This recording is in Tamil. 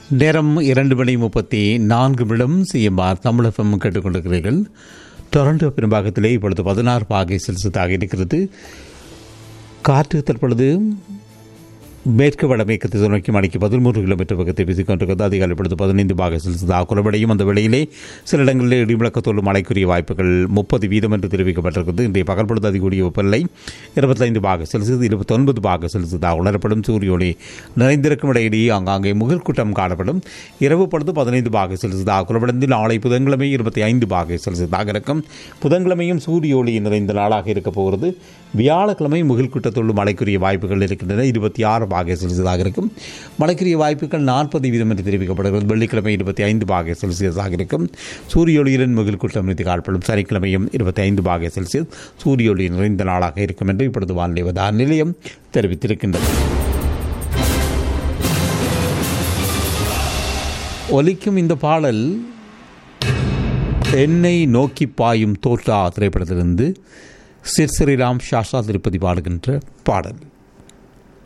நேரம் இரண்டு மணி முப்பத்தி நான்கு நிமிடம் சிஎம்ஆர் தமிழகம் கேட்டுக்கொண்டிருக்கிறீர்கள் டொரண்டோ பெரும்பாகத்திலே இப்பொழுது பதினாறு பாகை செல்சியஸாக இருக்கிறது காற்று தற்பொழுது மேற்கு வடமேற்கு திசை நோக்கி மணிக்கு பதிமூன்று கிலோமீட்டர் வேகத்தை வீசிக் கொண்டிருக்கிறது அதிகாலை பொழுது பதினைந்து பாக செல்சியஸாக குறைவடையும் அந்த வேளையிலே சில இடங்களில் இடிமுழக்கத்தோடு மழைக்குரிய வாய்ப்புகள் முப்பது வீதம் என்று தெரிவிக்கப்பட்டிருக்கிறது இன்றைய பகல் பொழுது அதிகூடிய வெப்பநிலை இருபத்தைந்து பாக செல்சியஸ் இருபத்தொன்பது பாக செல்சியஸாக உணரப்படும் சூரிய ஒளி நிறைந்திருக்கும் இடையிலேயே ஆங்காங்கே முகில் கூட்டம் காணப்படும் இரவு பொழுது பதினைந்து பாக செல்சியஸாக குறைவடைந்து நாளை புதன்கிழமை இருபத்தி ஐந்து பாக செல்சியஸாக இருக்கும் புதன்கிழமையும் சூரிய ஒளி நிறைந்த நாளாக இருக்கப் போகிறது வியாழக்கிழமை முகில் கூட்டத்தோடு மழைக்குரிய வாய்ப்புகள் இருக்கின்றன இருபத்தி ஆறு பாகை செல்சியஸாக இருக்கும் மழைக்குரிய வாய்ப்புகள் நாற்பது வீதம் என்று தெரிவிக்கப்படுகிறது வெள்ளிக்கிழமை இருபத்தி ஐந்து பாகை செல்சியஸாக இருக்கும் சூரிய ஒளியுடன் முகில் கூட்டம் நிறுத்தி காணப்படும் சனிக்கிழமையும் இருபத்தி ஐந்து பாகை செல்சியஸ் சூரிய ஒளி நிறைந்த நாளாக இருக்கும் என்று இப்பொழுது வானிலை வதார நிலையம் தெரிவித்திருக்கின்றது ஒலிக்கும் இந்த பாடல் என்னை நோக்கி பாயும் தோற்றா திரைப்படத்திலிருந்து சிர் ஸ்ரீராம் ஷாஷா திருப்பதி பாடுகின்ற பாடல்